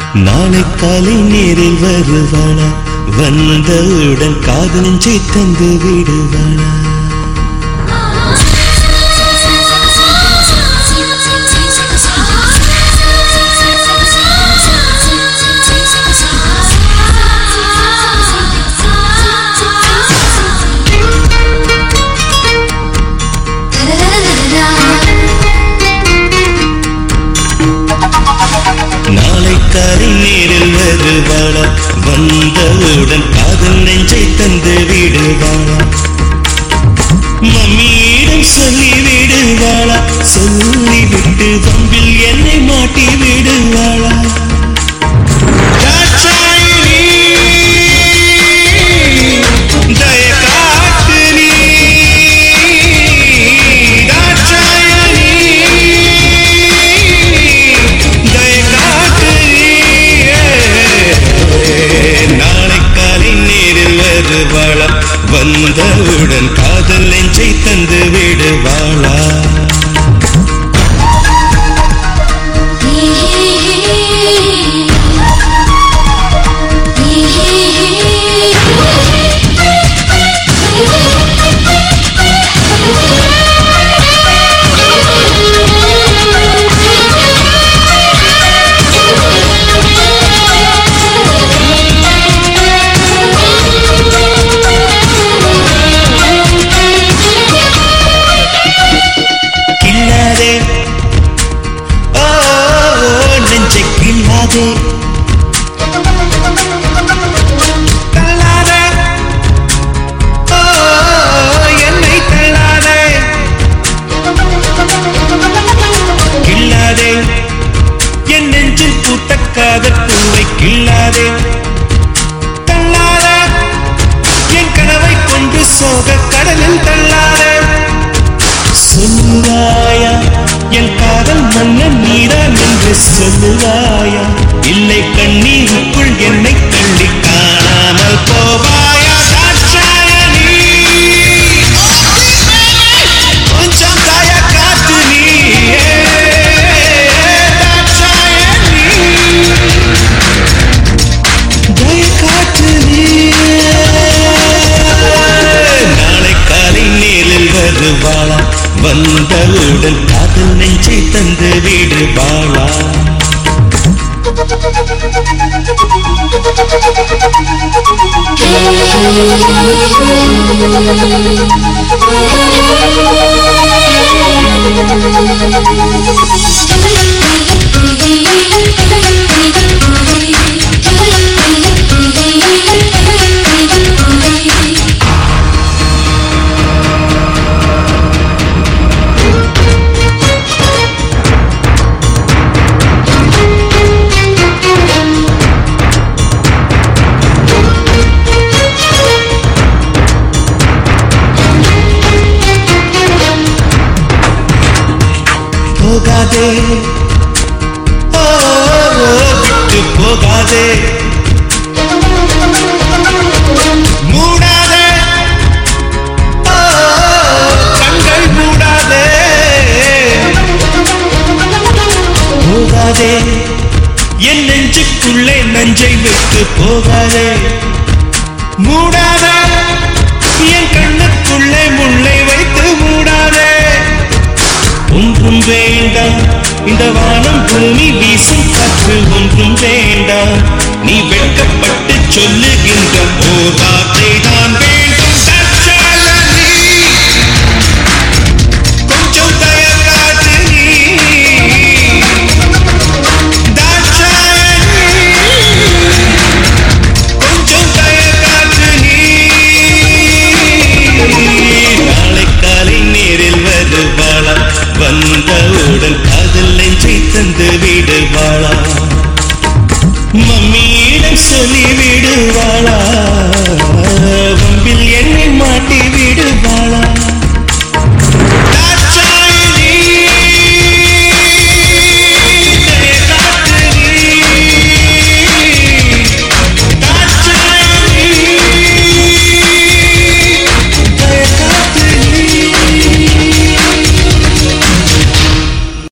நாளை காலை நேரில் வருவாளா வந்தவுடன் காது நெஞ்சை தந்து விடுவாளா நாளை காலை நேரில் வருவாளா வந்தவுடன் காதல் நெஞ்சை தந்து விடுவாளா மம்மியிடம் சொல்லி விடுவாளா சொல்லிவிட்டு வம்பில் என்னை மாட்டி விடுவாளா தாட்சாயினி, தயை காட்டு நீ. தாட்சாயினி, தயை காட்டு நீ. நாளை காலை நேரில் வருவாளா வந்தவுடன் காதல் நெஞ்சை தந்து விடுவாளா கில்லாதே ஓ நெஞ்சை கில்லாதே தள்ளாதே ஓ என்னை தள்ளாதே கில்லாதே என் நெஞ்சில் பூத்த காதல் பூவை கில்லாதே தள்ளாதே என் கனவை கொண்டு சோக கடலில் தள்ளாதே சொல்லுவாயா என் காதல் மன்னன் நீதான் என்று சொல்லுவாயா இல்லை கண்ணீருக்குள் என்னை தள்ளி காணாமல் போவாயா தாட்சாயணி கொஞ்சம் தய காத்து நீ தாட்சாயணி தய காத்து நீ நாளை காலை நேரில் வருவாளா வந்தவுடன் காதல் நெஞ்சை தந்து விடுவாளா போகாதே ஓ, ஓ, விட்டு போகாதே மூடாதே ஓ, கண்கள் மூடாதே போகாதே என் நெஞ்சுக்குள்ளே நஞ்சை விட்டு போகாதே மூடாதே என் கண்ணுக்குள்ளே முள்ளை வைத்து மூடாதே ஒன்றும் வேண்டாம் இந்த வானம் பூமி வீசும் காற்று ஒன்றும் வேண்டாம் நீ வெட்கப்பட்டு சொல்லுகின்ற ஓர் வார்த்தை தான் வேண்டும் தற்சாலனி. கொஞ்சம் தயங்காது நீ. தாட்சாயணி. கொஞ்சம் தயங்காது நீ. நாளை காலை நேரில் வருவாளா வந்தவுடன் காதல் நெஞ்சை தந்து விடுவாளா மம்மியிடம் சொல்லி விடுவாளா